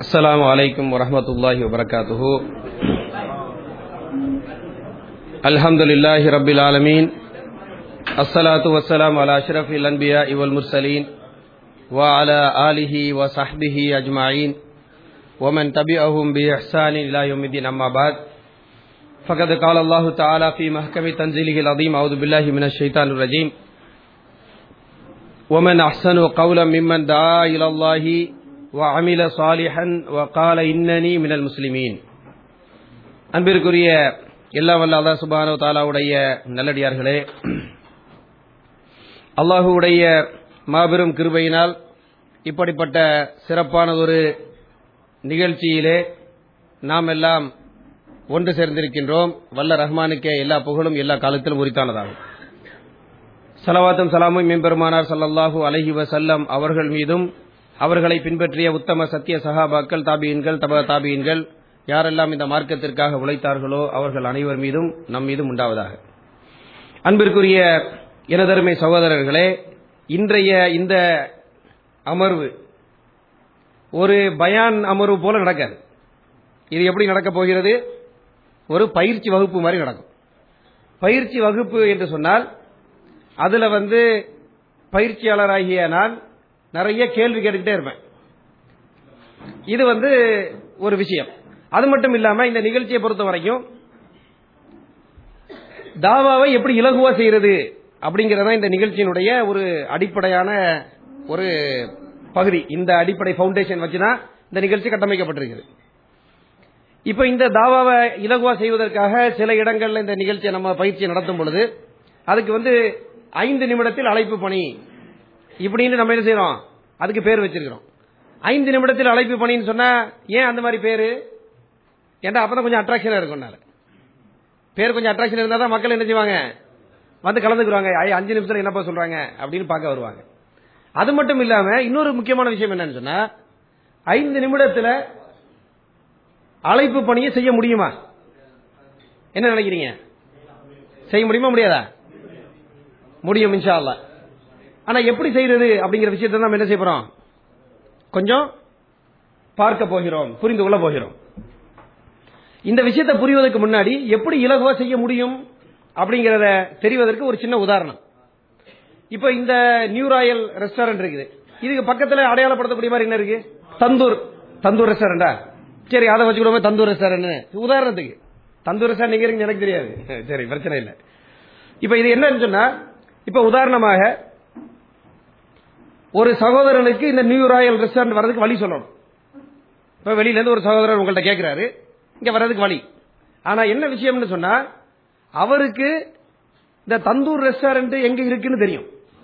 السلام عليكم ورحمة الله وبركاته الحمد لله رب العالمين الصلاة والسلام على أشرف الأنبياء والمرسلين وعلى آله وصحبه أجمعين ومن تبعهم بإحسان إلى يوم الدين أما بعد فقد قال الله تعالى في محكم تنزيله العظيم أعوذ بالله من الشيطان الرجيم ومن أحسن قولا ممن دعا إلى الله وعمل صالحا وقال إنني من المسلمين அன்பிற்குரிய எல்லாம் வல்ல அல்லாஹ் சுபானோ தாலாவுடைய நல்லடியார்களே அல்லாஹுடைய மாபெரும் கிருபையினால் இப்படிப்பட்ட சிறப்பானதொரு நிகழ்ச்சியிலே நாம் எல்லாம் ஒன்று சேர்ந்திருக்கின்றோம் வல்ல ரஹ்மானுக்கே எல்லா புகழும் எல்லா காலத்திலும் உரித்தானதாகும் சலவாத்தும் சலாமும் மேம்பெருமானார் சல்லல்லாஹூ அலஹி வசல்லம் அவர்கள் மீதும் அவர்களை பின்பற்றிய உத்தம சத்திய சகாபாக்கள் தாபியின்கள் தப தாபியின்கள் யாரெல்லாம் இந்த மார்க்கத்திற்காக உழைத்தார்களோ அவர்கள் அனைவர் மீதும் நம் மீதும் உண்டாவதாக அன்பிற்குரிய எனதருமை சகோதரர்களே இன்றைய இந்த அமர்வு ஒரு பயான் அமர்வு போல நடக்காது இது எப்படி நடக்கப் போகிறது ஒரு பயிற்சி வகுப்பு மாதிரி நடக்கும் பயிற்சி வகுப்பு என்று சொன்னால் அதுல வந்து பயிற்சியாளராகிய நான் நிறைய கேள்வி கேட்டுக்கிட்டே இருப்பேன் இது வந்து ஒரு விஷயம் அது மட்டும் இல்லாம இந்த நிகழ்ச்சியை பொறுத்த வரைக்கும் தாவாவை எப்படி இலகுவா செய்யறது அப்படிங்கறத இந்த நிகழ்ச்சியினுடைய ஒரு அடிப்படையான ஒரு பகுதி இந்த அடிப்படை பவுண்டேஷன் வச்சுதான் இந்த நிகழ்ச்சி கட்டமைக்கப்பட்டிருக்கிறது இப்ப இந்த தாவாவை இலகுவா செய்வதற்காக சில இடங்கள்ல இந்த நிகழ்ச்சியை நம்ம பயிற்சி நடத்தும் பொழுது அதுக்கு வந்து ஐந்து நிமிடத்தில் அழைப்பு பணி இப்படின்னு நம்ம என்ன செய்யறோம் அதுக்கு பேர் வச்சிருக்கிறோம் ஐந்து நிமிடத்தில் அழைப்பு பணின்னு சொன்னா ஏன் அந்த மாதிரி பேரு ஏன்டா அப்பதான் கொஞ்சம் அட்ராக்ஷனா இருக்கும் பேர் கொஞ்சம் அட்ராக்ஷன் இருந்தா தான் மக்கள் என்ன செய்வாங்க வந்து கலந்துக்குறாங்க அஞ்சு நிமிஷத்துல என்னப்பா சொல்றாங்க அப்படின்னு பார்க்க வருவாங்க அது மட்டும் இல்லாம இன்னொரு முக்கியமான விஷயம் என்னன்னு சொன்னா ஐந்து நிமிடத்துல அழைப்பு பணியை செய்ய முடியுமா என்ன நினைக்கிறீங்க செய்ய முடியுமா முடியாதா முடியும் இன்ஷா அல்லா ஆனா எப்படி செய்யறது அப்படிங்கிற விஷயத்தை நம்ம என்ன செய்ய போறோம் கொஞ்சம் பார்க்க போகிறோம் புரிந்து கொள்ள போகிறோம் இந்த விஷயத்தை புரிவதற்கு முன்னாடி எப்படி இலகுவா செய்ய முடியும் அப்படிங்கறத தெரிவதற்கு ஒரு சின்ன உதாரணம் இப்ப இந்த நியூ ராயல் ரெஸ்டாரண்ட் இருக்குது இதுக்கு பக்கத்துல அடையாளப்படுத்தக்கூடிய மாதிரி என்ன இருக்கு தந்தூர் தந்தூர் ரெஸ்டாரண்டா சரி அதை வச்சுக்கிடுவோம் தந்தூர் ரெஸ்டாரண்ட் உதாரணத்துக்கு தந்தூர் ரெஸ்டாரண்ட் எங்க இருக்கு எனக்கு தெரியாது சரி பிரச்சனை இல்லை இப்ப இது என்னன்னு சொன்னா இப்ப உதாரணமாக ஒரு சகோதரனுக்கு இந்த நியூ ராயல் ரெஸ்டாரண்ட் வர்றதுக்கு வழி சொல்லணும் இப்ப வெளியில இருந்து ஒரு சகோதரர் உங்கள்ட்ட கேட்கிறாரு இங்க வர்றதுக்கு வழி ஆனா என்ன விஷயம்னு சொன்னா அவருக்கு இந்த தந்தூர் ரெஸ்டாரண்ட் எங்க இருக்குன்னு தெரியும்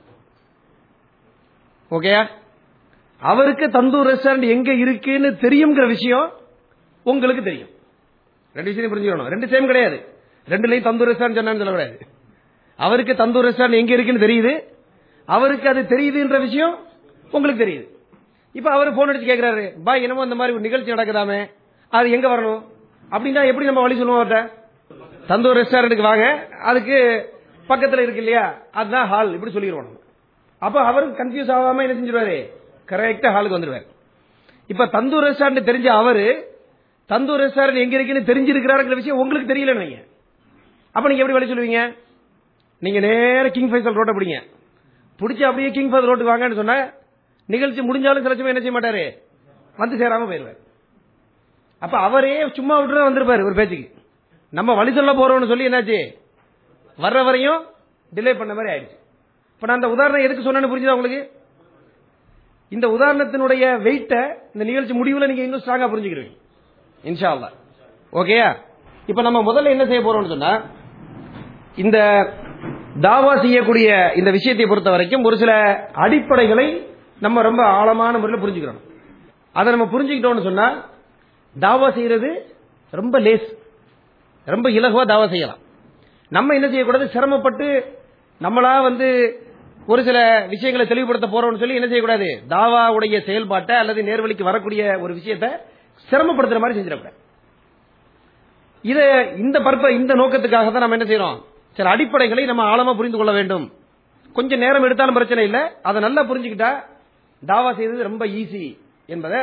ஓகேயா அவருக்கு தந்தூர் ரெஸ்டாரண்ட் எங்க இருக்குன்னு தெரியுங்கிற விஷயம் உங்களுக்கு தெரியும் ரெண்டு விஷயம் புரிஞ்சுக்கணும் ரெண்டு சேம் கிடையாது ரெண்டுலயும் தந்தூர் ரெஸ்டாரண்ட் சொன்னான்னு சொல்லக்கூடாது அவருக்கு தந்தூர் ரெஸ்டாரண்ட் எங்க இருக்குன்னு தெரியுது அவருக்கு அது தெரியுதுன்ற விஷயம் உங்களுக்கு தெரியுது இப்ப அவர் போன் அடிச்சு கேட்கிறாரு பாய் என்னமோ இந்த மாதிரி ஒரு நிகழ்ச்சி நடக்குதாமே அது எங்க வரணும் அப்படின்னா எப்படி நம்ம வழி சொல்லுவோம் அவர்கிட்ட தந்தூர் ரெஸ்டாரண்ட்டுக்கு வாங்க அதுக்கு பக்கத்துல இருக்கு இல்லையா அதுதான் ஹால் இப்படி சொல்லிடுவோம் அப்ப அவருக்கு கன்ஃபியூஸ் ஆகாம என்ன செஞ்சிருவாரு கரெக்டா ஹாலுக்கு வந்துருவாரு இப்ப தந்தூர் ரெஸ்டாரண்ட் தெரிஞ்ச அவரு தந்தூர் ரெஸ்டாரண்ட் எங்க இருக்குன்னு தெரிஞ்சிருக்கிறாருங்கிற விஷயம் உங்களுக்கு தெரியல நீங்க அப்ப நீங்க எப்படி வழி சொல்லுவீங்க நீங்க நேர கிங் ஃபைசல் ரோட்டை பிடிங்க பிடிச்சி அப்படியே கிங் ஃபைசல் ரோட்டுக்கு வாங்கன்னு சொன்னா நிகழ்ச்சி முடிஞ்சாலும் சில சமயம் என்ன செய்ய மாட்டாரு வந்து சேராம போயிருவாரு அப்ப அவரே சும்மா விட்டு வந்திருப்பாரு ஒரு பேச்சுக்கு நம்ம வழி சொல்ல போறோம்னு சொல்லி என்னாச்சு வர்ற வரையும் டிலே பண்ண மாதிரி ஆயிடுச்சு இப்ப நான் அந்த உதாரணம் எதுக்கு சொன்னேன்னு புரிஞ்சுதா உங்களுக்கு இந்த உதாரணத்தினுடைய வெயிட்ட இந்த நிகழ்ச்சி முடிவுல நீங்க இன்னும் ஸ்ட்ராங்கா புரிஞ்சுக்கிறீங்க இன்ஷா அல்லா ஓகேயா இப்ப நம்ம முதல்ல என்ன செய்ய போறோம்னு சொன்னா இந்த தாவா செய்யக்கூடிய இந்த விஷயத்தை பொறுத்த வரைக்கும் ஒரு சில அடிப்படைகளை நம்ம ரொம்ப ஆழமான முறையில் புரிஞ்சுக்கிறோம் அதை நம்ம புரிஞ்சுக்கிட்டோம்னு சொன்னா தாவா செய்யறது ரொம்ப லேஸ் ரொம்ப இலகுவா தாவா செய்யலாம் நம்ம என்ன செய்யக்கூடாது சிரமப்பட்டு நம்மளா வந்து ஒரு சில விஷயங்களை தெளிவுபடுத்த போறோம்னு சொல்லி என்ன செய்யக்கூடாது தாவாவுடைய செயல்பாட்டை அல்லது நேர்வழிக்கு வரக்கூடிய ஒரு விஷயத்தை சிரமப்படுத்துற மாதிரி செஞ்சிடக்கூடாது இத இந்த பற்ப இந்த நோக்கத்துக்காக தான் நம்ம என்ன செய்யறோம் சில அடிப்படைகளை நம்ம ஆழமா புரிந்து கொள்ள வேண்டும் கொஞ்சம் நேரம் எடுத்தாலும் பிரச்சனை இல்லை அதை நல்லா புரிஞ்சுக்கிட்டா தாவா செய்தது ரொம்ப ஈஸி என்பதை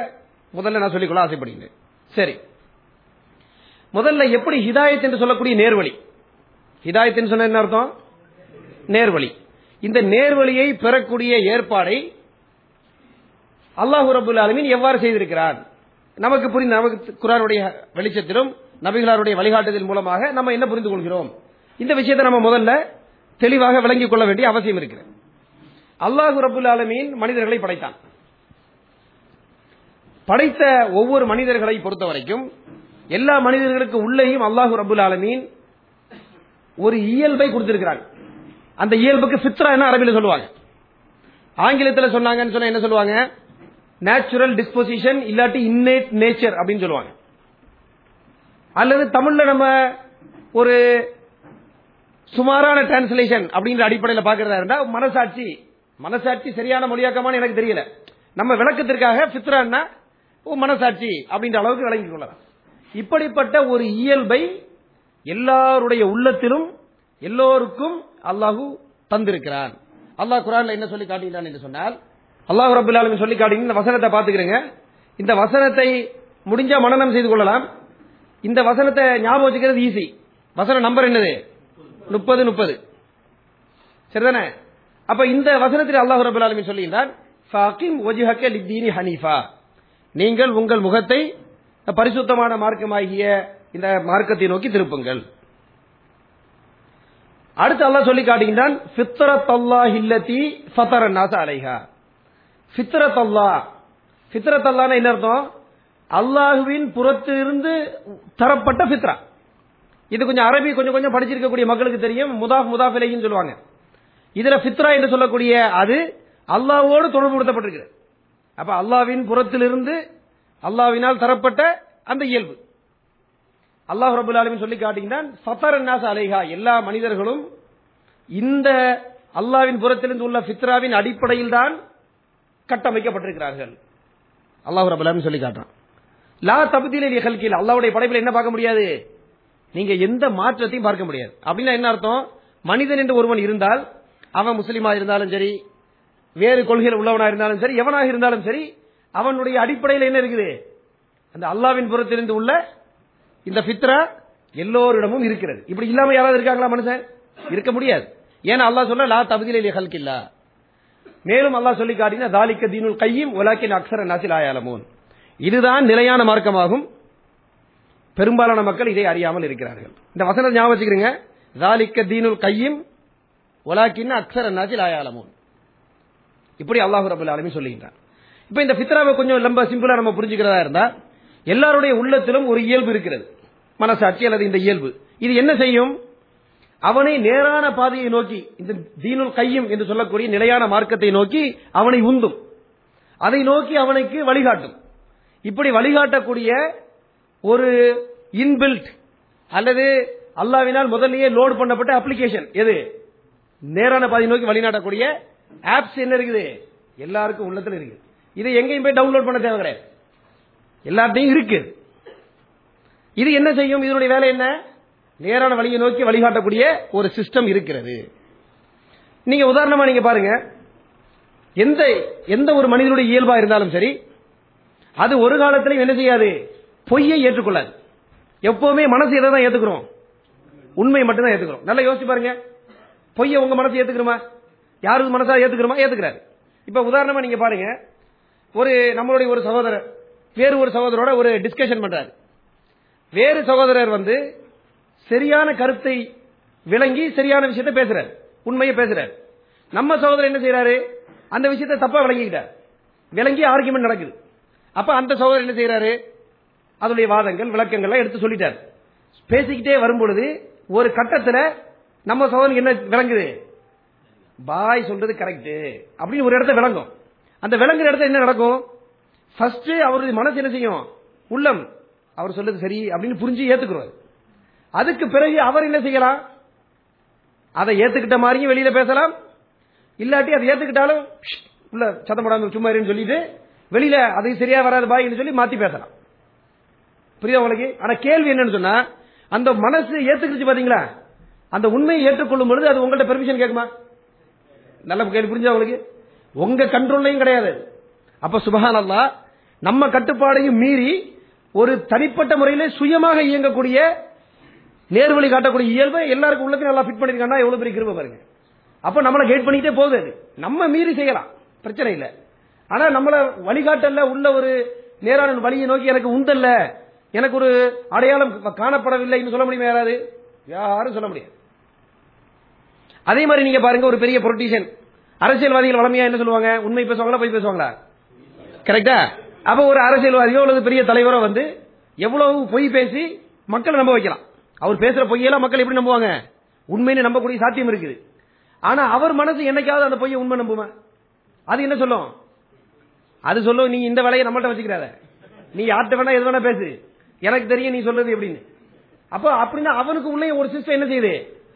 முதல்ல நான் சொல்லிக்கொள்ள ஆசைப்படுகிறேன் சரி முதல்ல எப்படி ஹிதாயத் என்று சொல்லக்கூடிய நேர்வழி ஹிதாயத் என்று சொன்ன என்ன அர்த்தம் நேர்வழி இந்த நேர்வழியை பெறக்கூடிய ஏற்பாடை அல்லாஹு ரபுல் ஆலமீன் எவ்வாறு செய்திருக்கிறார் நமக்கு புரிந்த நமக்கு குரானுடைய வெளிச்சத்திலும் நபிகளாருடைய வழிகாட்டுதல் மூலமாக நம்ம என்ன புரிந்து கொள்கிறோம் இந்த விஷயத்தை நம்ம முதல்ல தெளிவாக விளங்கிக் கொள்ள வேண்டிய அவசியம் இருக்கிறது அல்லாஹு ரபுல் ஆலமீன் மனிதர்களை படைத்தான் படைத்த ஒவ்வொரு மனிதர்களை பொறுத்த வரைக்கும் எல்லா மனிதர்களுக்கு உள்ளேயும் அல்லாஹு ரபுல் ஆலமீன் ஒரு இயல்பை கொடுத்திருக்கிறாங்க அந்த இயல்புக்கு ஃபித்ரா என்ன அரபியில் சொல்லுவாங்க ஆங்கிலத்தில் சொன்னாங்கன்னு சொன்னா என்ன சொல்லுவாங்க நேச்சுரல் டிஸ்போசிஷன் இல்லாட்டி இன்னேட் நேச்சர் அப்படின்னு சொல்லுவாங்க அல்லது தமிழ்ல நம்ம ஒரு சுமாரான டிரான்ஸ்லேஷன் அப்படின்ற அடிப்படையில் பார்க்கறதா இருந்தா மனசாட்சி மனசாட்சி சரியான மொழியாக்கமான்னு எனக்கு தெரியல நம்ம விளக்கத்திற்காக ஃபித்ரான்னா ஓ, மனசாட்சி அப்படின்ற அளவுக்கு விளங்கிக் கொள்ளலாம் இப்படிப்பட்ட ஒரு இயல்பை எல்லாருடைய உள்ளத்திலும் எல்லோருக்கும் அல்லாஹு தந்திருக்கிறான் அல்லாஹ் குரான்ல என்ன சொல்லி காட்டுகிறான் என்று சொன்னால் அல்லாஹ் ரபுல் ஆலமின் சொல்லி காட்டுங்க இந்த வசனத்தை பாத்துக்கிறேங்க இந்த வசனத்தை முடிஞ்சா மனனம் செய்து கொள்ளலாம் இந்த வசனத்தை ஞாபகம் வச்சுக்கிறது ஈஸி வசன நம்பர் என்னது முப்பது முப்பது சரிதானே அப்ப இந்த வசனத்தில் அல்லாஹ் ரபுல் ஆலமின் சொல்லுகிறான் ஃபாகிம் வஜ்ஹக லித்தீனி ஹனீஃபா நீங்கள் உங்கள் முகத்தை பரிசுத்தமான மார்க்கமாகிய இந்த மார்க்கத்தை நோக்கி திருப்புங்கள் அடுத்து அல்லாஹ் சொல்லி காட்டுகின்றான் ஃபித்ரத் அல்லாஹ் இல்லத்தி ஃபதர நாச அலைஹா ஃபித்ரத் அல்லாஹ் ஃபித்ரத் அல்லாஹ்னா என்ன அர்த்தம் அல்லாஹுவின் புறத்திலிருந்து தரப்பட்ட ஃபித்ரா இது கொஞ்சம் அரபி கொஞ்சம் கொஞ்சம் படிச்சிருக்கக்கூடிய மக்களுக்கு தெரியும் முதாஃப் முதாஃப் இலைன்னு சொல்லுவாங்க இதுல ஃபித்ரா என்று சொல்லக்கூடிய அது அல்லாஹ்வோடு தொடர்புபடுத்தப்பட்டிருக்கிறது அப்ப அல்லாஹ்வின் புறத்திலிருந்து அல்லாஹ்வினால் தரப்பட்ட அந்த இயல்பு அல்லாஹ் ரபுல் ஆலமின் சொல்லி காட்டுகின்றான் ஃபத்தர் நாஸ் அலைஹா எல்லா மனிதர்களும் இந்த அல்லாஹ்வின் புறத்திலிருந்து உள்ள ஃபித்ராவின் அடிப்படையில் தான் கட்டமைக்கப்பட்டிருக்கிறார்கள் அல்லாஹ் ரபுல் ஆலமின் சொல்லி காட்டுறான் லா தபுதில நிகழ்ச்சியில் அல்லாஹ்வுடைய படைப்பில் என்ன பார்க்க முடியாது நீங்க எந்த மாற்றத்தையும் பார்க்க முடியாது அப்படின்னா என்ன அர்த்தம் மனிதன் என்று ஒருவன் இருந்தால் அவன் முஸ்லீமா இருந்தாலும் சரி வேறு கொள்கையில் உள்ளவனா இருந்தாலும் சரி எவனாக இருந்தாலும் சரி அவனுடைய அடிப்படையில் என்ன இருக்குது அந்த அல்லாவின் புறத்திலிருந்து உள்ள இந்த ஃபித்ரா எல்லோரிடமும் இருக்கிறது இப்படி இல்லாம யாராவது இருக்காங்களா மனுஷன் இருக்க முடியாது ஏன்னா அல்லாஹ் சொல்ல லா தபதிலே ஹல்கில்லா மேலும் அல்லாஹ் சொல்லி காட்டினா தாலிக்க தீனுல் கையும் உலாக்கின் அக்சர நாசில் ஆயாலமோன் இதுதான் நிலையான மார்க்கமாகும் பெரும்பாலான மக்கள் இதை அறியாமல் இருக்கிறார்கள் இந்த வசனம் ஞாபகம் வச்சுக்கிறீங்க தாலிக்க தீனுல் கையும் உலாக்கின் அக்சர நாசில் ஆயாலமோன் இப்படி அல்லாஹு ரபுல் ஆலமி சொல்லுகின்றான் இப்ப இந்த ஃபித்ராவை கொஞ்சம் ரொம்ப சிம்பிளா நம்ம புரிஞ்சுக்கிறதா இருந்தா எல்லாருடைய உள்ளத்திலும் ஒரு இயல்பு இருக்கிறது மனசாட்சி அல்லது இந்த இயல்பு இது என்ன செய்யும் அவனை நேரான பாதையை நோக்கி இந்த தீனுல் கையும் என்று சொல்லக்கூடிய நிலையான மார்க்கத்தை நோக்கி அவனை உந்தும் அதை நோக்கி அவனுக்கு வழிகாட்டும் இப்படி வழிகாட்டக்கூடிய ஒரு இன்பில்ட் அல்லது அல்லாவினால் முதல்லயே லோட் பண்ணப்பட்ட அப்ளிகேஷன் எது நேரான பாதை நோக்கி வழிநாட்டக்கூடிய ஆப்ஸ் என்ன இருக்குது எல்லாருக்கும் உள்ளத்துல இருக்கு இதை எங்கேயும் போய் டவுன்லோட் பண்ண தேவை கிடையாது எல்லார்ட்டையும் இருக்கு இது என்ன செய்யும் இதனுடைய வேலை என்ன நேரான வழியை நோக்கி வழிகாட்டக்கூடிய ஒரு சிஸ்டம் இருக்கிறது நீங்க உதாரணமா நீங்க பாருங்க எந்த எந்த ஒரு மனிதனுடைய இயல்பா இருந்தாலும் சரி அது ஒரு காலத்திலையும் என்ன செய்யாது பொய்யை ஏற்றுக்கொள்ளாது எப்பவுமே மனசு எதை தான் ஏத்துக்கிறோம் உண்மையை மட்டும்தான் ஏத்துக்கிறோம் நல்லா யோசிச்சு பாருங்க பொய்யை உங்க மனசு ஏத்துக்கிறோமா யாருக்கு மனசா ஏத்துக்கிறோமா ஏத்துக்கிறாரு இப்ப உதாரணமா நீங்க பாருங்க ஒரு நம்மளுடைய ஒரு சகோதரர் வேறு ஒரு சகோதரோட ஒரு டிஸ்கஷன் பண்றாரு வேறு சகோதரர் வந்து சரியான கருத்தை விளங்கி சரியான விஷயத்தை பேசுறாரு உண்மையை பேசுறாரு நம்ம சகோதரர் என்ன செய்யறாரு அந்த விஷயத்தை தப்பா விளங்கிக்கிட்டார் விளங்கி ஆர்குமெண்ட் நடக்குது அப்ப அந்த சகோதரர் என்ன செய்யறாரு அதனுடைய வாதங்கள் விளக்கங்கள்லாம் எடுத்து சொல்லிட்டார் பேசிக்கிட்டே வரும்பொழுது ஒரு கட்டத்துல நம்ம சகோதரனுக்கு என்ன விளங்குது பாய் சொல்றது கரெக்ட் அப்படின்னு ஒரு இடத்த விளங்கும் அந்த விளங்குற இடத்துல என்ன நடக்கும் ஃபர்ஸ்ட் அவருடைய மனசு என்ன செய்யும் உள்ளம் அவர் சொல்றது சரி அப்படின்னு புரிஞ்சு ஏத்துக்கிறார் அதுக்கு பிறகு அவர் என்ன செய்யலாம் அதை ஏத்துக்கிட்ட மாதிரியும் வெளியில பேசலாம் இல்லாட்டி அதை ஏத்துக்கிட்டாலும் ஷ், உள்ள சத்தம் போடாம சும்மா இருன்னு சொல்லிட்டு வெளியில அது சரியா வராது பாய்ன்னு சொல்லி மாத்தி பேசலாம் புரியுதா உங்களுக்கு ஆனா கேள்வி என்னன்னு சொன்னா அந்த மனசு ஏத்துக்கிச்சு பாத்தீங்களா அந்த உண்மையை ஏற்றுக்கொள்ளும் பொழுது அது உங்கள்ட்ட பெர்மிஷன் கேட்குமா நல்ல கேள்வி புரிஞ்சா உங்களுக்கு உங்க கண்ட்ரோல்லையும் கிடையாது அப்ப சுபஹான் அல்லாஹ் நம்ம கட்டுப்பாடையும் மீறி ஒரு தனிப்பட்ட முறையில சுயமாக இயங்கக்கூடிய நேர்வழி காட்டக்கூடிய இயல்பை எல்லாருக்கும் உள்ளத்தையும் நல்லா ஃபிட் பண்ணிருக்காங்கன்னா எவ்வளவு பெரிய கிருபை பாருங்க அப்ப நம்மள கைட் பண்ணிட்டே போகுது அது நம்ம மீறி செய்யலாம் பிரச்சனை இல்ல ஆனா நம்மள வழிகாட்டல்ல உள்ள ஒரு நேரான வழியை நோக்கி எனக்கு உந்தல்ல எனக்கு ஒரு அடையாளம் காணப்படவில்லைன்னு சொல்ல முடியுமா யாராவது யாரும் சொல்ல முடியாது அதே மாதிரி நீங்க பாருங்க ஒரு பெரிய பொலிட்டீஷியன் அரசியல்வாதிகள் வளமையா என்ன சொல்லுவாங்க உண்மை பேசுவாங்களா போய் பேசுவாங்களா கரெக்டா அப்ப ஒரு அரசியல்வாதியோ அல்லது பெரிய தலைவரோ வந்து எவ்வளவு பொய் பேசி மக்களை நம்ப வைக்கலாம் அவர் பேசுற பொய்யெல்லாம் மக்கள் எப்படி நம்புவாங்க உண்மைன்னு நம்பக்கூடிய சாத்தியம் இருக்குது ஆனா அவர் மனசு என்னைக்காவது அந்த பொய்யை உண்மை நம்புமா அது என்ன சொல்லும் அது சொல்லும் நீ இந்த வேலையை நம்மள்ட்ட வச்சுக்கிறாத நீ யார்கிட்ட வேணா எது வேணா பேசு எனக்கு தெரியும் நீ சொல்றது எப்படின்னு அப்ப அப்படின்னா அவனுக்கு உள்ளே ஒரு சிஸ்டம் என்ன செய்யுது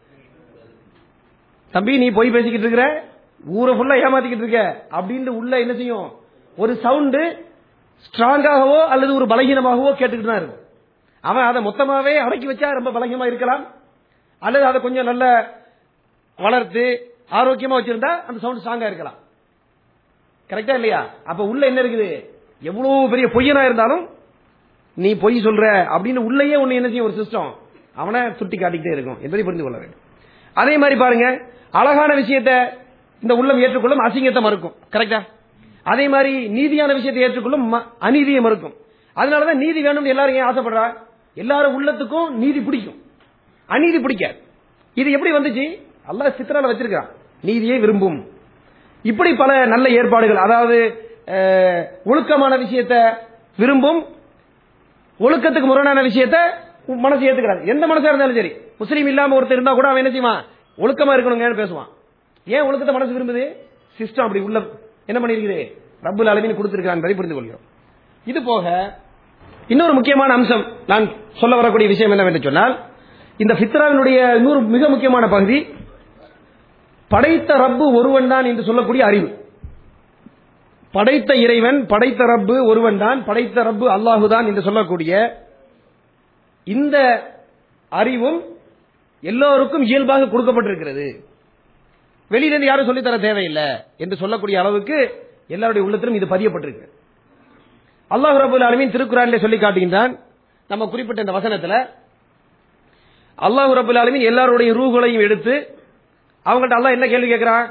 தம்பி நீ போய் பேசிக்கிட்டு இருக்கிற ஊரை ஃபுல்லா ஏமாத்திக்கிட்டு இருக்க அப்படின்னு உள்ள என்ன செய்யும் ஒரு சவுண்டு ஸ்ட்ராங்காகவோ அல்லது ஒரு பலகீனமாகவோ கேட்டுக்கிட்டு தான் இருக்கும் அவன் அதை மொத்தமாவே அடக்கி வச்சா ரொம்ப பலகீனமா இருக்கலாம் அல்லது அதை கொஞ்சம் நல்ல வளர்த்து ஆரோக்கியமா வச்சிருந்தா அந்த சவுண்ட் ஸ்ட்ராங்கா இருக்கலாம் கரெக்டா இல்லையா அப்ப உள்ள என்ன இருக்குது எவ்வளவு பெரிய பொய்யனா இருந்தாலும் நீ பொய் சொல்ற அப்படின்னு உள்ளேயே ஒண்ணு என்ன செய்யும் ஒரு சிஸ்டம் அவனை சுட்டி காட்டிக்கிட்டே இருக்கும் என்பதை புரிந்து கொள்ள வேண்டும் அதே மாதிரி பாருங்க அழகான விஷயத்த இந்த உள்ளம் ஏற்றுக்கொள்ளும் அசிங்கத்தை மறுக்கும் கரெக்டா அதே மாதிரி நீதியான விஷயத்தை ஏற்றுக்கொள்ளும் ம- அநீதியை மறுக்கும் அதனாலதான் நீதி வேணும்னு எல்லாரும் ஏன் ஆசைப்படுறா எல்லாரும் உள்ளத்துக்கும் நீதி பிடிக்கும் அநீதி பிடிக்காது இது எப்படி வந்துச்சு அல்லாஹ் சித்திரால வச்சிருக்கான் நீதியை விரும்பும் இப்படி பல நல்ல ஏற்பாடுகள் அதாவது அஹ், ஒழுக்கமான விஷயத்தை விரும்பும் ஒழுக்கத்துக்கு முரணான விஷயத்தை மனசு ஏத்துக்கிறாரு எந்த மனசா இருந்தாலும் சரி முஸ்லீம் இல்லாம ஒருத்தர் இருந்தா கூட அவன் என்ன செய்வான் ஒழுக்கமா இருக்கணுங்கன்னு பேசுவான் ஏன் ஒழுக்கத்தை மனசு விரும்புது சிஸ்டம் அப்படி உள்ள என்ன பண்ணிருக்குது ரப்புல் அளவின் கொடுத்திருக்கிறான் என்பதை புரிந்து கொள்கிறோம் இது போக இன்னொரு முக்கியமான அம்சம் நான் சொல்ல வரக்கூடிய விஷயம் என்னவென்று சொன்னால் இந்த ஃபித்ராவினுடைய இன்னொரு மிக முக்கியமான பகுதி படைத்த ரப்பு ஒருவன் தான் என்று சொல்லக்கூடிய அறிவு படைத்த இறைவன் படைத்த ரப்பு ஒருவன் தான் படைத்த ரப்பு அல்லாஹுதான் என்று சொல்லக்கூடிய இந்த அறிவும் எல்லோருக்கும் இயல்பாக கொடுக்கப்பட்டிருக்கிறது வெளியிலிருந்து யாரும் சொல்லித்தர தேவையில்லை என்று சொல்லக்கூடிய அளவுக்கு எல்லாருடைய உள்ளத்திலும் இது பதியப்பட்டிருக்கு அல்லாஹ் ரபுல் ஆலமீன் திருக்குறானிலே சொல்லி காட்டுகின்றான் நம்ம குறிப்பிட்ட இந்த வசனத்துல அல்லாஹ் ரபுல் ஆலமீன் எல்லாருடைய ரூகளையும் எடுத்து அவங்கள்ட்ட அல்லாஹ் என்ன கேள்வி கேட்கிறான்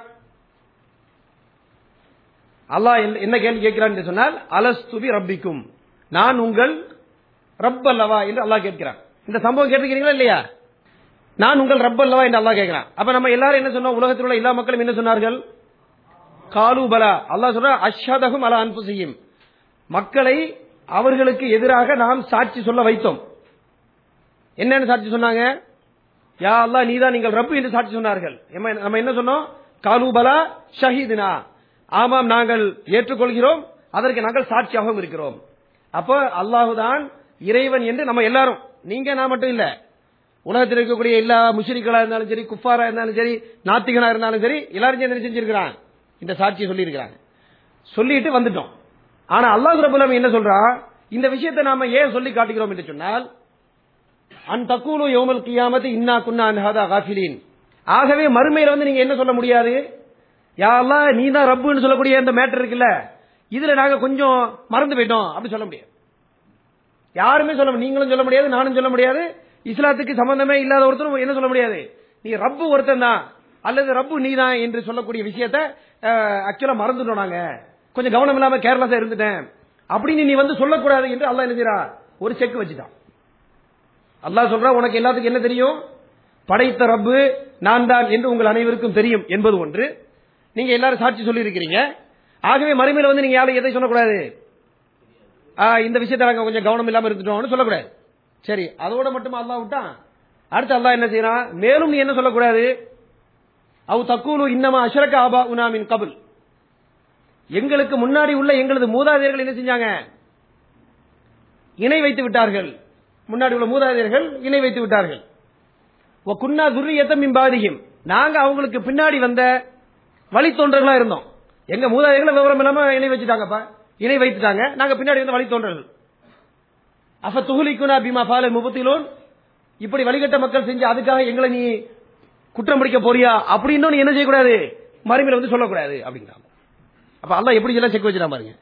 அல்லாஹ் என்ன- என்ன கேள்வி கேட்கிறான் என்று சொன்னால் அலஸ்துபி ரப்பிக்கும் நான் உங்கள் ரப் அல்லவா என்று அல்லாஹ் கேட்கிறான் இந்த சம்பவம் கேட்டிருக்கிறீங்களா இல்லையா நான் உங்கள் ரப் அல்லவா என்று அல்லாஹ் கேட்கிறான் அப்ப நம்ம எல்லாரும் என்ன சொன்னோம் உலகத்தில் உள்ள எல்லா மக்களும் என்ன சொன்னார்கள் காலு பலா அல்லாஹ் சொல்ற அஷ்ஹதஹும் அலா அன்புசியும் மக்களை அவர்களுக்கு எதிராக நாம் சாட்சி சொல்ல வைத்தோம் என்னன்னு சாட்சி சொன்னாங்க யா அல்லாஹ் நீதான் நீங்கள் ரப்பு என்று சாட்சி சொன்னார்கள் எம்ம- நம்ம என்ன சொன்னோம் காலு பலா ஷஹீதுனா ஆமாம் நாங்கள் ஏற்றுக்கொள்கிறோம் அதற்கு நாங்கள் சாட்சியாகவும் இருக்கிறோம் அப்போ அல்லாஹுதான் இறைவன் என்று நம்ம எல்லாரும் நீங்க நான் மட்டும் இல்ல உலகத்தில் இருக்கக்கூடிய எல்லா முஷ்ரிக்களா இருந்தாலும் சரி குஃபாரா இருந்தாலும் சரி நாத்திகனா இருந்தாலும் சரி எல்லாரும் சேர்ந்து என்ன செஞ்சிருக்கிறான் இந்த சாட்சியை சொல்லி இருக்கிறாங்க சொல்லிட்டு வந்துட்டோம் ஆனா அல்லாஹ் ரபுல் ஆலமீன் என்ன சொல்றான் இந்த விஷயத்தை நாம ஏன் சொல்லி காட்டுகிறோம் என்று சொன்னால் அன் தக்கூலு யோமல் கியாமத்து இன்னா குன்னா அன்ஹாதா காஃபிலீன் ஆகவே மறுமையில வந்து நீங்க என்ன சொல்ல முடியாது யா அல்லாஹ் நீ தான் ரப்புன்னு சொல்லக்கூடிய இந்த மேட்டர் இருக்குல்ல இதுல நாங்க கொஞ்சம் மறந்து போயிட்டோம் அப்படி சொல்ல முடியாது யாருமே சொல்ல முடியாது நீங்களும் சொல்ல முடியாது நானும் சொல்ல முடியாது இஸ்லாத்துக்கு சம்பந்தமே இல்லாத ஒருத்தரும் என்ன சொல்ல முடியாது நீ ரப்பு ஒருத்தன் தான் அல்லது ரப்பு நீ தான் என்று சொல்லக்கூடிய விஷயத்த ஆக்சுவலா மறந்துட்டோம் நாங்க கொஞ்சம் கவனம் இல்லாம கேர்லஸா இருந்துட்டேன் அப்படின்னு நீ வந்து சொல்லக்கூடாது என்று அல்லாஹ் என்ன செய்றா ஒரு செக் வச்சுட்டான் அல்லாஹ் சொல்றா உனக்கு எல்லாத்துக்கும் என்ன தெரியும் படைத்த ரப்பு நான் தான் என்று உங்கள் அனைவருக்கும் தெரியும் என்பது ஒன்று நீங்க எல்லாரும் சாட்சி சொல்லி இருக்கிறீங்க ஆகவே மறுமையில வந்து நீங்க யாரும் எதை சொல்லக்கூடாது ஆ, இந்த விஷயத்தை நாங்க கொஞ்சம் கவனம் இல்லாம இருந்துட்டோம்னு சொல்லக்கூடாது சரி அதோட மட்டுமா அல்லாஹ் விட்டான் அடுத்து அல்லாஹ் என்ன செய்யறான் மேலும் நீ என்ன சொல்லக்கூடாது அவ் தக்கூலு இன்னமா அஷ்ரக ஆபா உனாமின் கபுல் எங்களுக்கு முன்னாடி உள்ள எங்களது மூதாதையர்கள் என்ன செஞ்சாங்க இணை வைத்து விட்டார்கள் முன்னாடி உள்ள மூதாதையர்கள் இணை வைத்து விட்டார்கள் "வ குன்னா துர்ரியத்தம் மிம்பாதியும் நாங்க அவங்களுக்கு பின்னாடி வந்த வழித்தோன்றர்களா இருந்தோம் எங்க மூதாதையர்களை விவரம் இல்லாம இணை வச்சுட்டாங்கப்பா இணை வைத்துட்டாங்க நாங்க பின்னாடி வந்த வழித்தோன்றர்கள் அஃப துகுலிக்குனா பிமா ஃபால முபத்திலோன் இப்படி வழிகட்ட மக்கள் செஞ்சு அதுக்காக எங்களை நீ குற்றம் பிடிக்க போறியா அப்படின்னு நீ என்ன செய்யக்கூடாது மறுமையில வந்து சொல்லக்கூடாது அப்படிங்கிறாங்க அப்ப அல்லாஹ் எப்படி எல்லாம் செக் வச்சிடா பாருங்க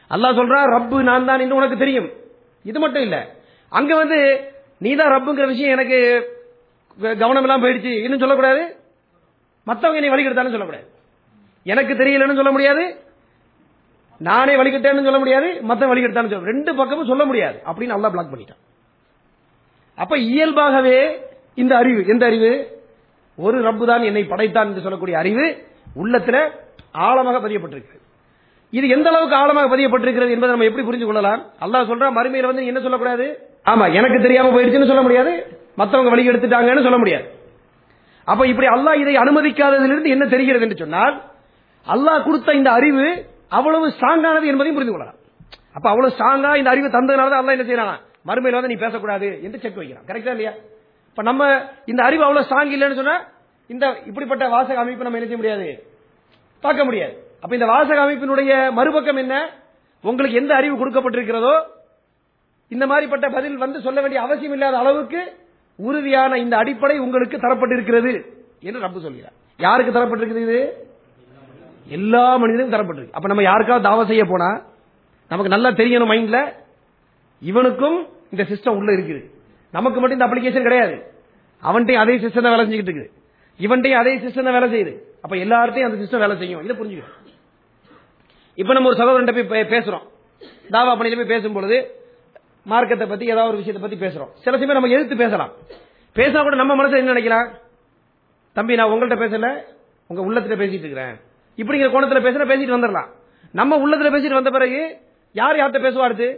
அல்லாஹ் சொல்றான் ரப்பு நான் தான் என்று உனக்கு தெரியும் இது மட்டும் இல்ல அங்க வந்து நீ தான் ரப்புங்கிற விஷயம் எனக்கு கவனம் எல்லாம் போயிடுச்சு இன்னும் சொல்லக்கூடாது மத்தவங்க நீ வழிகெடுத்தாலும் சொல்லக்கூடாது எனக்கு தெரியலன்னு சொல்ல முடியாது நானே வழிகட்டேன்னு சொல்ல முடியாது மத்த வழிகெடுத்தான்னு சொல்ல ரெண்டு பக்கமும் சொல்ல முடியாது அப்படின்னு நல்லா பிளாக் பண்ணிட்டான் அப்ப இயல்பாகவே இந்த அறிவு எந்த அறிவு ஒரு ரப்பு தான் என்னை படைத்தான் என்று சொல்லக்கூடிய அறிவு உள்ளத்துல ஆழமாக பதியப்பட்டிருக்கிறது இது எந்த அளவுக்கு ஆழமாக பதியப்பட்டிருக்கிறது என்பதை நம்ம எப்படி புரிஞ்சு கொள்ளலாம் அல்லாஹ் சொல்றா மறுமையில வந்து நீ என்ன சொல்லக்கூடாது ஆமா எனக்கு தெரியாம போயிடுச்சுன்னு சொல்ல முடியாது மத்தவங்க வழி எடுத்துட்டாங்கன்னு சொல்ல முடியாது அப்ப இப்படி அல்லாஹ் இதை அனுமதிக்காததிலிருந்து என்ன தெரிகிறது என்று சொன்னால் அல்லாஹ் கொடுத்த இந்த அறிவு அவ்வளவு ஸ்ட்ராங்கானது என்பதையும் புரிந்து கொள்ளலாம் அப்ப அவ்வளவு ஸ்ட்ராங்கா இந்த அறிவு தந்ததுனால தான் அல்லாஹ் என்ன செய்யறான் மறுமையில வந்து நீ பேசக்கூடாது என்று செக் வைக்கிறான் கரெக்டா இல்லையா இப்ப நம்ம இந்த அறிவு அவ்வளவு ஸ்ட்ராங் இல்லைன்னு சொன்னா இந்த இப்படிப்பட்ட வாசக அமைப்பு நம்ம என்ன செய்ய முடியாது பார்க்க முடியாது அப்ப இந்த வாசக அமைப்பினுடைய மறுபக்கம் என்ன உங்களுக்கு எந்த அறிவு கொடுக்கப்பட்டிருக்கிறதோ இந்த மாதிரிப்பட்ட பதில் வந்து சொல்ல வேண்டிய அவசியம் இல்லாத அளவுக்கு உறுதியான இந்த அடிப்படை உங்களுக்கு தரப்பட்டிருக்கிறது என்று ரப்பு சொல்கிறார் யாருக்கு தரப்பட்டிருக்கிறது இது எல்லா மனிதனுக்கும் தரப்பட்டிருக்கு அப்ப நம்ம யாருக்காவது தாவா செய்ய போனா நமக்கு நல்லா தெரியணும் மைண்ட்ல இவனுக்கும் இந்த சிஸ்டம் உள்ள இருக்குது நமக்கு மட்டும் இந்த அப்ளிகேஷன் கிடையாது அவன்கிட்டயும் அதே சிஸ்டம் தான் வேலை செஞ்சுக்கிட்டு இருக்குது இவன்கிட்டயும் அதே சிஸ்டம் தான் வேலை செய்யுது அப்ப எல்லார்ட்டையும் அந்த சிஸ்டம் வேலை செய்யும் இதை புரிஞ்சுக்கணும் இப்ப நம்ம ஒரு சகோதரன் போய் பே- பேசுறோம் தாவா பணியில போய் பேசும்பொழுது மார்க்கத்தை பத்தி ஏதாவது ஒரு விஷயத்தை பத்தி பேசுறோம் சில சமயம் நம்ம எதிர்த்து பேசலாம் பேசினா கூட நம்ம மனசுல என்ன நினைக்கலாம் தம்பி நான் உங்கள்ட்ட பேசல உங்க உள்ளத்துல பேசிட்டு இருக்கிறேன் இப்படிங்கிற கோணத்துல பேசுனா பேசிட்டு வந்துடலாம் நம்ம உள்ளத்துல பேசிட்டு வந்த பிறகு யார் யார்கிட்ட பேசுவா அடுத்து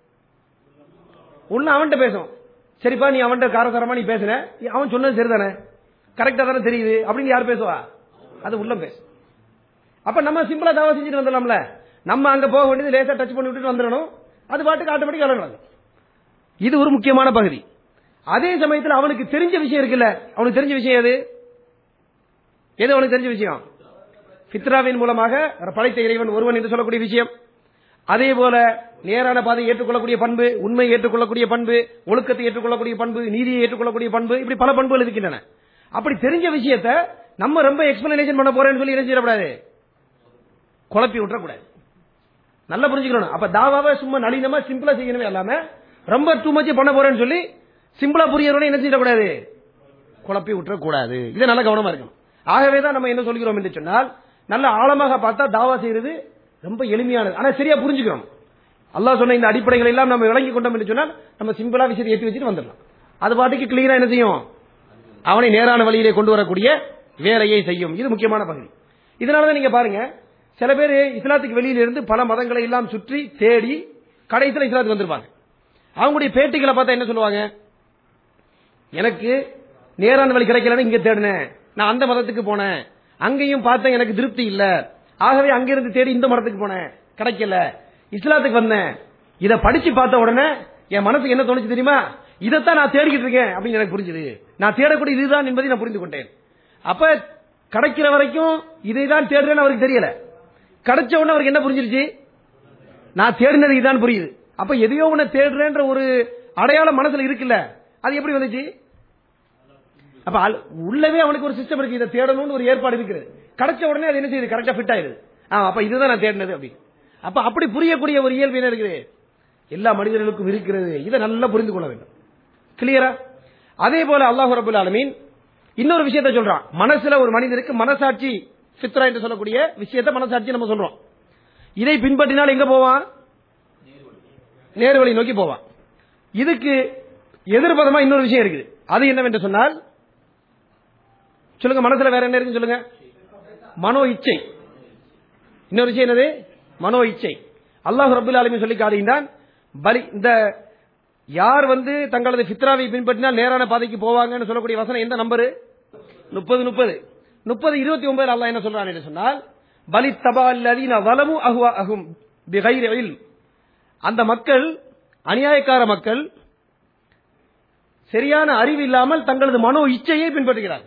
உள்ள அவன்கிட்ட பேசும் சரிப்பா நீ அவன்கிட்ட காரசாரமா நீ பேசுன அவன் சொன்னது சரிதானே கரெக்டா தானே தெரியுது அப்படின்னு யார் பேசுவா அது உள்ள பேசு அப்ப நம்ம சிம்பிளா தாவா செஞ்சுட்டு வந்துடலாம்ல நம்ம அங்க போக வேண்டியது லேசா டச் பண்ணி விட்டுட்டு வந்துடணும் அது பாட்டுக்கு ஆட்டோமேட்டிக் நடக்கும் இது ஒரு முக்கியமான பகுதி அதே சமயத்தில் அவனுக்கு தெரிஞ்ச விஷயம் இருக்குல்ல அவனுக்கு தெரிஞ்ச விஷயம் எது எது அவனுக்கு தெரிஞ்ச விஷயம் ஃபித்ராவின் மூலமாக படைத்த இறைவன் ஒருவன் என்று சொல்லக்கூடிய விஷயம் அதே போல நேரான பாதையை ஏற்றுக்கொள்ளக்கூடிய பண்பு உண்மையை ஏற்றுக்கொள்ளக்கூடிய பண்பு ஒழுக்கத்தை ஏற்றுக்கொள்ளக்கூடிய பண்பு நீதியை ஏற்றுக்கொள்ளக்கூடிய பண்பு இப்படி பல பண்புகள் இருக்கின்றன அப்படி தெரிஞ்ச விஷயத்த நம்ம ரொம்ப எக்ஸ்பிளனேஷன் பண்ண போறேன்னு சொல்லி என்ன செய்யக்கூடாது குழப்பி விட்டுறக்கூடாது நல்லா புரிஞ்சுக்கணும் அப்ப தாவாவை சும்மா நளினமா சிம்பிளா செய்யணுமே இல்லாம ரொம்ப டூ மச் பண்ண போறேன்னு சொல்லி சிம்பிளா புரியறவன என்ன செய்யக்கூடாது குழப்பி விட்டுறக்கூடாது இதை நல்ல கவனமா இருக்கணும் ஆகவே தான் நம்ம என்ன சொல்கிறோம் என்று சொன்னால் நல்ல ஆழமாக பார்த்தா தாவா செய்யறது ரொம்ப எளிமையானது ஆனா சரியா புரிஞ்சுக்கிறோம் அல்லாஹ் சொன்ன இந்த அடிப்படைகள் எல்லாம் நம்ம விளங்கி கொண்டோம் என்று சொன்னால் நம்ம சிம்பிளா விஷயத்தை ஏற்றி வச்சுட்டு வந்துடலாம் அது பாட்டுக்கு கிளியரா என்ன செய்யும் அவனை நேரான வழியிலே கொண்டு வரக்கூடிய வேலையை செய்யும் இது முக்கியமான பகுதி இதனாலதான் நீங்க பாருங்க சில பேர் இஸ்லாத்துக்கு வெளியில இருந்து பல மதங்களை எல்லாம் சுற்றி தேடி கடைசியில் இஸ்லாத்துக்கு வந்திருப்பாங்க அவங்களுடைய பேட்டிகளை பார்த்தா என்ன சொல்லுவாங்க எனக்கு நேரான வழி கிடைக்கலன்னு இங்க தேடினேன் நான் அந்த மதத்துக்கு போனேன் அங்கேயும் பார்த்தேன் எனக்கு திருப்தி இல்ல ஆகவே அங்கிருந்து தேடி இந்த மதத்துக்கு போனேன் கிடைக்கல இஸ்லாத்துக்கு வந்தேன் இத படிச்சு பார்த்த உடனே என் மனசுக்கு என்ன தோணுச்சு தெரியுமா இதைத்தான் நான் தேடிக்கிட்டு இருக்கேன் அப்படின்னு எனக்கு புரிஞ்சுது நான் தேடக்கூடிய இதுதான் என்பதை நான் புரிந்து கொண்டேன் அப்ப கிடைக்கிற வரைக்கும் இதை தான் தேடுறேன்னு அவருக்கு தெரியல கிடைச்ச உடனே அவருக்கு என்ன புரிஞ்சிருச்சு நான் தேடினது இதுதான் புரியுது அப்ப எதையோ ஒண்ணு தேடுறேன்ற ஒரு அடையாளம் மனசுல இருக்குல்ல அது எப்படி வந்துச்சு அப்ப அல்- உள்ளவே அவனுக்கு ஒரு சிஸ்டம் இருக்கு இதை தேடணும்னு ஒரு ஏற்பாடு இருக்குது கிடைச்ச உடனே அது என்ன செய்யுது கரெக்டா ஃபிட் ஆயிருது ஆ, அப்ப இதுதான் நான் தேடினது அப்படின்னு அப்ப அப்படி புரியக்கூடிய ஒரு இயல்பு என்ன இருக்குது எல்லா மனிதர்களுக்கும் இருக்கிறது இதை நல்லா புரிந்து கொள்ள வேண்டும் கிளியரா அதே போல அல்லாஹ் ரபுல் ஆலமீன் இன்னொரு விஷயத்தை சொல்றான் மனசுல ஒரு மனிதனுக்கு மனசாட்சி ஃபித்ரா என்று சொல்லக்கூடிய விஷயத்தை மனசாட்சி நம்ம சொல்றோம் இதை பின்பற்றினால் எங்க போவான் நேர்வழி நோக்கி போவான் இதுக்கு எதிர்பதமா இன்னொரு விஷயம் இருக்குது அது என்னவென்று சொன்னால் சொல்லுங்க மனசுல வேற என்ன இருக்குன்னு சொல்லுங்க மனோ இச்சை இன்னொரு விஷயம் என்னது மனோ இச்சை அல்லாஹ் ரபுல் ஆலமீன் சொல்லி காட்டுகின்றான் பலி இந்த யார் வந்து தங்களது ஃபித்ராவை பின்பற்றினால் நேரான பாதைக்கு போவாங்கன்னு சொல்லக்கூடிய வசனம் எந்த நம்பரு முப்பது முப்பது முப்பது இருபத்தி ஒன்பதுல அல்லாஹ் என்ன சொல்றான் என்று சொன்னால் பலி தபா அல்லதீன வலமு அஹுவா அஹும் பிகைர் இல்ம் அந்த மக்கள் அநியாயக்கார மக்கள் சரியான அறிவு இல்லாமல் தங்களது மனோ இச்சையை பின்பற்றுகிறார்கள்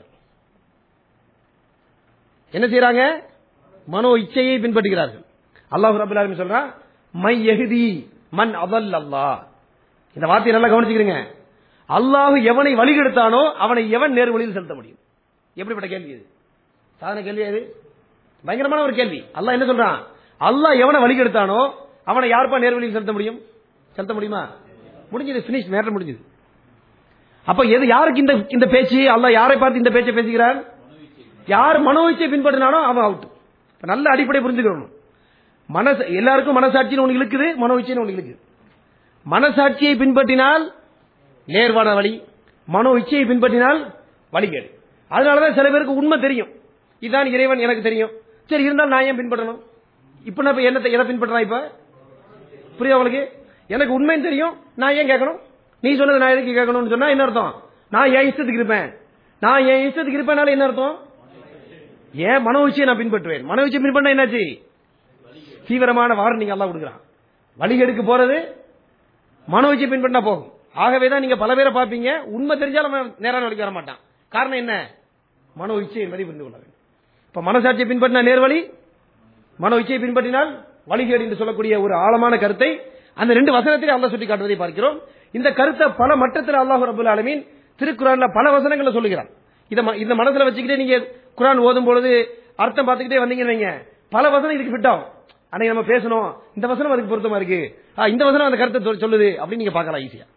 என்ன செய்யறாங்க மனோ இச்சையை பின்பற்றுகிறார்கள் அல்லாஹ் ரபுல் ஆலமீன் சொல்றான் மை எஹ்தி மன் அவல் அல்லாஹ் இந்த வார்த்தையை நல்லா கவனிச்சுக்கிறீங்க அல்லாஹ் எவனை வழிகெடுத்தானோ அவனை எவன் நேர் வழியில் செலுத்த முடியும் எப்படிப்பட்ட கேள்வி இது சாதாரண கேள்வி இது பயங்கரமான ஒரு கேள்வி அல்லாஹ் என்ன சொல்றான் அல்லாஹ் எவனை வழிகெடுத்தானோ அவனை யாருப்பா நேர்வழியில் செலுத்த முடியும் செலுத்த முடியுமா முடிஞ்சது பினிஷ் மேட்டர் முடிஞ்சது அப்ப எது யாருக்கு இந்த இந்த பேச்சு அல்ல யாரை பார்த்து இந்த பேச்சை பேசுகிறான் யார் மனோவிச்சை பின்பற்றினானோ அவன் அவுட் இப்ப நல்ல அடிப்படை புரிஞ்சுக்கணும் மனசு எல்லாருக்கும் மனசாட்சின்னு ஒண்ணு இழுக்குது மனோவிச்சைன்னு ஒண்ணு இழுக்குது மனசாட்சியை பின்பற்றினால் நேர்வான வழி மனோ இச்சையை பின்பற்றினால் வழிகேடு அதனாலதான் சில பேருக்கு உண்மை தெரியும் இதான் இறைவன் எனக்கு தெரியும் சரி இருந்தாலும் நான் ஏன் பின்பற்றணும் இப்ப நான் இப்ப என்னத்தை எதை பின்பற்றா இப்ப புரியுதா உங்களுக்கு எனக்கு உண்மைன்னு தெரியும் நான் ஏன் கேட்கணும் நீ சொன்னது நான் எதுக்கு கேட்கணும்னு சொன்னா என்ன அர்த்தம் நான் என் இஷ்டத்துக்கு இருப்பேன் நான் என் இஷ்டத்துக்கு இருப்பேனால என்ன அர்த்தம் ஏன் மனோ விஷயம் நான் பின்பற்றுவேன் மனோ விஷயம் பின்பற்ற என்னாச்சு தீவிரமான வார்னிங் எல்லாம் கொடுக்குறான் வழிகெடுக்கு போறது மனோ விஷயம் பின்பற்றினா போகும் ஆகவே தான் நீங்க பல பேரை பார்ப்பீங்க உண்மை தெரிஞ்சாலும் அவன் நேரான வழிக்கு வர மாட்டான் காரணம் என்ன மனோ இச்சை என்பதை புரிந்து கொள்ள வேண்டும் இப்ப மனசாட்சியை பின்பற்றினா நேர்வழி மனோ இச்சையை பின்பற்றினால் வழிகேடு என்று சொல்லக்கூடிய ஒரு ஆழமான கருத்தை அந்த ரெண்டு வசனத்திலே அல்லாஹ் சுட்டி காட்டுவதை பார்க்கிறோம் இந்த கருத்தை பல மட்டத்தில் அல்லாஹ் ரபுல் ஆலமீன் திருக்குறான்ல பல வசனங்களை சொல்லுகிறான் இத ம- இந்த மனசுல வச்சுக்கிட்டே நீங்க குரான் ஓதும் பொழுது அர்த்தம் பார்த்துக்கிட்டே வந்தீங்கன்னு வைங்க பல வசனம் இதுக்கு ஃபிட் ஆகும் அன்னைக்கு நம்ம பேசணும் இந்த வசனம் அதுக்கு பொருத்தமா இருக்கு ஆ, இந்த வசனம் அந்த கருத்தை சொல்~ சொல்லுது அப்படின்னு நீங்க பார்க்கலாம் ஈஸியா